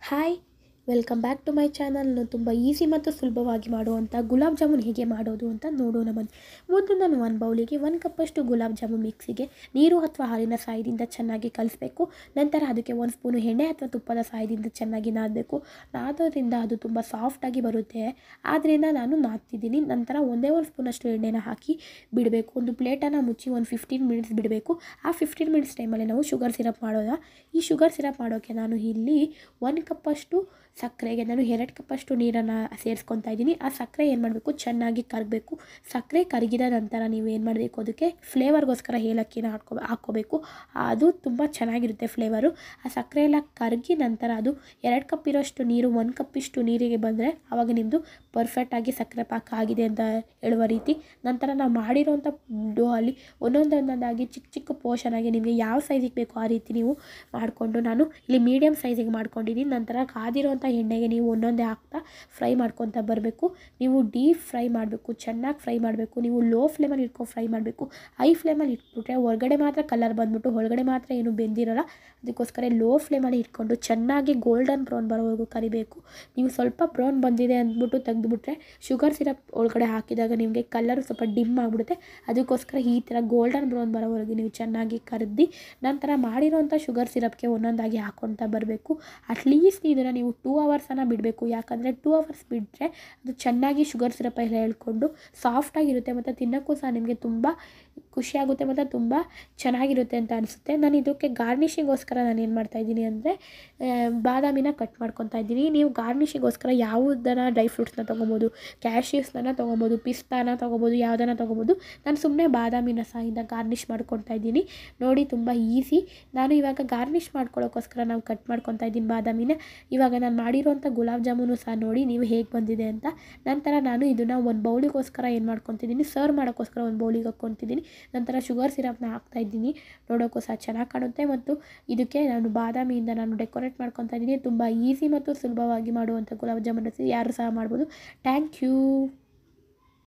hi welcome back to my channel ತುಂಬ easy ಮತ್ತು ಸುಲಭವಾಗಿ ಮಾಡುವಂಥ ಗುಲಾಬ್ ಜಾಮೂನ್ ಹೇಗೆ ಮಾಡೋದು ಅಂತ ನೋಡೋಣ ಬನ್ನಿ ಮೊದಲು ನಾನು ಒಂದು ಬೌಲಿಗೆ ಒಂದು ಕಪ್ಪಷ್ಟು ಗುಲಾಬ್ ಜಾಮೂನ್ ಮಿಕ್ಸಿಗೆ ನೀರು ಅಥವಾ ಹಾಲಿನ ಸಹಾಯದಿಂದ ಚೆನ್ನಾಗಿ ಕಲಿಸ್ಬೇಕು ನಂತರ ಅದಕ್ಕೆ ಒಂದು ಸ್ಪೂನು ಎಣ್ಣೆ ಅಥವಾ ತುಪ್ಪದ ಸಹಾಯದಿಂದ ಚೆನ್ನಾಗಿ ನಾದಬೇಕು ನಾದೋದ್ರಿಂದ ಅದು ತುಂಬ ಸಾಫ್ಟಾಗಿ ಬರುತ್ತೆ ಆದ್ದರಿಂದ ನಾನು ನಾದ್ತಿದ್ದೀನಿ ನಂತರ ಒಂದೇ ಒಂದು ಸ್ಪೂನಷ್ಟು ಎಣ್ಣೆನ ಹಾಕಿ ಬಿಡಬೇಕು ಒಂದು ಪ್ಲೇಟನ್ನು ಮುಚ್ಚಿ ಒಂದು ಫಿಫ್ಟೀನ್ ಮಿನಿಟ್ಸ್ ಬಿಡಬೇಕು ಆ ಫಿಫ್ಟೀನ್ ಮಿನಿಟ್ಸ್ ಟೈಮಲ್ಲಿ ನಾವು ಶುಗರ್ ಸಿರಪ್ ಮಾಡೋಣ ಈ ಶುಗರ್ ಸಿರಪ್ ಮಾಡೋಕ್ಕೆ ನಾನು ಇಲ್ಲಿ ಒಂದು ಕಪ್ಪಷ್ಟು ಸಕ್ಕರೆಗೆ ನಾನು ಎರಡು ಕಪ್ಪಷ್ಟು ನೀರನ್ನು ಸೇರಿಸ್ಕೊತಾ ಇದ್ದೀನಿ ಆ ಸಕ್ಕರೆ ಏನು ಮಾಡಬೇಕು ಚೆನ್ನಾಗಿ ಕರಗಬೇಕು ಸಕ್ಕರೆ ಕರಗಿದ ನಂತರ ನೀವು ಏನು ಮಾಡಬೇಕು ಅದಕ್ಕೆ ಫ್ಲೇವರ್ಗೋಸ್ಕರ ಏಲಕ್ಕಿನ ಹಾಕೋ ಹಾಕ್ಕೋಬೇಕು ಅದು ತುಂಬ ಚೆನ್ನಾಗಿರುತ್ತೆ ಫ್ಲೇವರು ಆ ಸಕ್ಕರೆ ಎಲ್ಲ ಕರಗಿ ನಂತರ ಅದು ಎರಡು ಕಪ್ ಇರೋಷ್ಟು ನೀರು ಒಂದು ಕಪ್ಪಿಷ್ಟು ನೀರಿಗೆ ಬಂದರೆ ಆವಾಗ ನಿಮ್ಮದು ಪರ್ಫೆಕ್ಟಾಗಿ ಸಕ್ಕರೆ ಪಾಕ ಆಗಿದೆ ಅಂತ ಹೇಳುವ ರೀತಿ ನಂತರ ನಾವು ಮಾಡಿರೋಂಥ ಡೋ ಅಲ್ಲಿ ಒಂದೊಂದು ಒಂದೊಂದಾಗಿ ಚಿಕ್ಕ ಚಿಕ್ಕ ಪೋರ್ಷನ್ ಆಗಿ ನಿಮಗೆ ಯಾವ ಸೈಜಿಗೆ ಬೇಕು ಆ ರೀತಿ ನೀವು ಮಾಡಿಕೊಂಡು ನಾನು ಇಲ್ಲಿ ಮೀಡಿಯಮ್ ಸೈಜಿಗೆ ಮಾಡ್ಕೊಂಡಿದ್ದೀನಿ ನಂತರ ಕಾದಿರೋಂಥ ಎಣ್ಣೆಗೆ ನೀವು ಒಂದೊಂದೇ ಹಾಕ್ತಾ ಫ್ರೈ ಮಾಡ್ಕೊತಾ ಬರಬೇಕು ನೀವು ಡೀಪ್ ಫ್ರೈ ಮಾಡಬೇಕು ಚೆನ್ನಾಗಿ ಫ್ರೈ ಮಾಡಬೇಕು ನೀವು ಲೋ ಫ್ಲೇಮಲ್ಲಿ ಇಟ್ಕೊಂಡು ಫ್ರೈ ಮಾಡಬೇಕು ಹೈ ಫ್ಲೇಮಲ್ಲಿ ಇಟ್ಬಿಟ್ರೆ ಹೊರಗಡೆ ಮಾತ್ರ ಕಲರ್ ಬಂದ್ಬಿಟ್ಟು ಒಳಗಡೆ ಮಾತ್ರ ಏನು ಬೆಂದಿರೋಲ್ಲ ಅದಕ್ಕೋಸ್ಕರ ಲೋ ಫ್ಲೇಮಲ್ಲಿ ಇಟ್ಕೊಂಡು ಚೆನ್ನಾಗಿ ಗೋಲ್ಡನ್ ಬ್ರೌನ್ ಬರೋವರೆಗೂ ಕರಿಬೇಕು ನೀವು ಸ್ವಲ್ಪ ಬ್ರೌನ್ ಬಂದಿದೆ ಅಂದ್ಬಿಟ್ಟು ತೆಗೆದುಬಿಟ್ರೆ ಶುಗರ್ ಸಿರಪ್ ಒಳಗಡೆ ಹಾಕಿದಾಗ ನಿಮಗೆ ಕಲರು ಸ್ವಲ್ಪ ಡಿಮ್ ಆಗಿಬಿಡುತ್ತೆ ಅದಕ್ಕೋಸ್ಕರ ಈ ಥರ ಗೋಲ್ಡನ್ ಬ್ರೌನ್ ಬರೋವರೆಗೂ ನೀವು ಚೆನ್ನಾಗಿ ಕರೆದು ನಂತರ ಮಾಡಿರೋಂಥ ಶುಗರ್ ಸಿರಪ್ಗೆ ಒಂದೊಂದಾಗಿ ಹಾಕ್ಕೊತಾ ಬರಬೇಕು ಅಟ್ಲೀಸ್ಟ್ ಇದನ್ನು ನೀವು ಟೂ ಅವರ್ಸನ್ನು ಬಿಡಬೇಕು ಯಾಕಂದರೆ ಟೂ ಅವರ್ಸ್ ಬಿಟ್ಟರೆ ಅದು ಚೆನ್ನಾಗಿ ಶುಗರ್ ಸಿರಪ್ ಎಲ್ಲ ಹೇಳ್ಕೊಂಡು ಸಾಫ್ಟಾಗಿರುತ್ತೆ ಮತ್ತು ತಿನ್ನೋಕ್ಕೂ ಸಹ ನಿಮಗೆ ತುಂಬ ಖುಷಿಯಾಗುತ್ತೆ ಮತ್ತು ತುಂಬ ಚೆನ್ನಾಗಿರುತ್ತೆ ಅಂತ ಅನಿಸುತ್ತೆ ನಾನು ಇದಕ್ಕೆ ಗಾರ್ನಿಷಿಗೋಸ್ಕರ ನಾನು ಏನು ಮಾಡ್ತಾಯಿದ್ದೀನಿ ಅಂದರೆ ಬಾದಾಮಿನ ಕಟ್ ಮಾಡ್ಕೊತಾ ಇದ್ದೀನಿ ನೀವು ಗಾರ್ನಿಷಿಗೋಸ್ಕರ ಯಾವುದನ್ನು ಡ್ರೈ ಫ್ರೂಟ್ಸ್ನ ತೊಗೊಬೋದು ಕ್ಯಾಶ್ಯೂಸ್ನ ತೊಗೊಬೋದು ಪಿಸ್ತಾನ ತೊಗೊಬೋದು ಯಾವುದನ್ನು ತೊಗೊಬೋದು ನಾನು ಸುಮ್ಮನೆ ಬಾದಾಮಿನ ಸಹಿತ ಗಾರ್ನಿಷ್ ಮಾಡ್ಕೊತಾ ಇದ್ದೀನಿ ನೋಡಿ ತುಂಬ ಈಸಿ ನಾನು ಇವಾಗ ಗಾರ್ನಿಷ್ ಮಾಡ್ಕೊಳ್ಳೋಕ್ಕೋಸ್ಕರ ನಾವು ಕಟ್ ಮಾಡ್ಕೊತಾ ಇದ್ದೀನಿ ಬಾದಾಮಿನ ಇವಾಗ ನಾನು ಮಾಡಿರೋಂಥ ಗುಲಾಬ್ ಜಾಮೂನು ಸಹ ನೋಡಿ ನೀವು ಹೇಗೆ ಬಂದಿದೆ ಅಂತ ನಂತರ ನಾನು ಇದನ್ನು ಒಂದು ಬೌಲಿಗೋಸ್ಕರ ಏನು ಮಾಡ್ಕೊತಿದ್ದೀನಿ ಸರ್ವ್ ಮಾಡೋಕ್ಕೋಸ್ಕರ ಒಂದು ಬೌಲಿಗೆ ಹಾಕ್ಕೊತಿದ್ದೀನಿ ನಂತರ ಶುಗರ್ ಸಿರಪ್ನ ಹಾಕ್ತಾ ಇದ್ದೀನಿ ನೋಡೋಕ್ಕೂ ಸಹ ಚೆನ್ನಾಗಿ ಕಾಣುತ್ತೆ ಮತ್ತು ಇದಕ್ಕೆ ನಾನು ಬಾದಾಮಿಯಿಂದ ನಾನು ಡೆಕೋರೇಟ್ ಮಾಡ್ಕೊತಾ ಇದ್ದೀನಿ ತುಂಬ ಈಸಿ ಮತ್ತು ಸುಲಭವಾಗಿ ಮಾಡುವಂಥ ಗುಲಾಬ್ ಜಾಮೂನ್ ರೆಸಿಪಿ ಯಾರು ಸಹ ಮಾಡ್ಬೋದು ಥ್ಯಾಂಕ್ ಯು